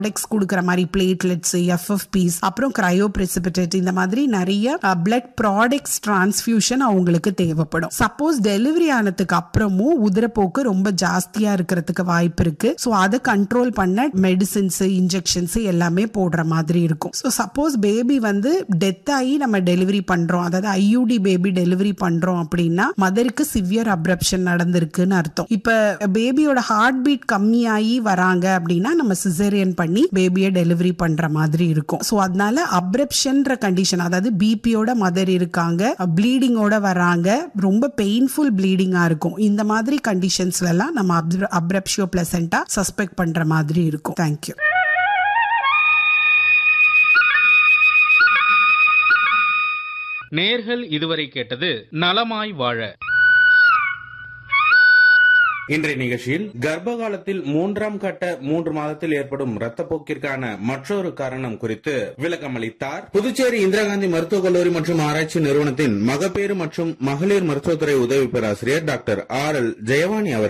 products கொடுக்குற மாதிரி platelets எஃப்எஃபிஸ் அப்புறம் கிரையோ பிரெசிபிடேட் இந்த மாதிரி நிறைய பிளட் ப்ராடக்ட்ஸ் டிரான்ஸ்ஃபியூஷன் அவங்களுக்கு தேவைப்படும் சப்போஸ் டெலிவரி ஆனதுக்கு அப்புறமும் உதிரப்போக்கு ரொம்ப ஜாஸ்தியா இருக்கிறதுக்கு வாய்ப்பு இருக்கு ஸோ அதை கண்ட்ரோல் பண்ண மெடிசின்ஸ் இன்ஜெக்ஷன்ஸ் எல்லாமே போடுற மாதிரி இருக்கும் ஸோ சப்போஸ் பேபி வந்து டெத் ஆகி நம்ம டெலிவரி பண்றோம் அதாவது ஐயூடி பேபி டெலிவரி பண்றோம் அப்படின்னா மதருக்கு சிவியர் அப்ரப்ஷன் நடந்திருக்குன்னு அர்த்தம் இப்ப பேபியோட ஹார்ட் பீட் கம்மியாகி வராங்க அப்படின்னா நம்ம சிசேரியன் பண்ணி பேபியை டெலிவரி பண்ற மாதிரி இருக்கும் ஸோ அதனால அப்ரப்ஷன்ற கண்டிஷன் அதாவது பிபியோட மதர் இருக்காங்க ப்ளீடிங்கோட வராங்க ரொம்ப பெயின்ஃபுல் ப்ளீடிங்கா இருக்கும் இந்த மாதிரி கண்டிஷன்ஸ்ல எல்லாம் நம்ம அப்ரப்ஷியோ பிளசண்டா சஸ்பெக்ட் பண்ற மாதிரி இருக்கும் தேங்க்யூ நேர்கள் இதுவரை கேட்டது நலமாய் வாழ இன்றைய நிகழ்ச்சியில் கர்ப்ப காலத்தில் மூன்றாம் கட்ட மூன்று மாதத்தில் ஏற்படும் ரத்தப்போக்கிற்கான மற்றொரு காரணம் குறித்து விளக்கம் அளித்தார் புதுச்சேரி இந்திரா காந்தி மருத்துவக் கல்லூரி மற்றும் ஆராய்ச்சி நிறுவனத்தின் மகப்பேறு மற்றும் மகளிர் மருத்துவத்துறை உதவி பேராசிரியர் டாக்டர் ஆர் எல் ஜெயவாணி அவர்கள்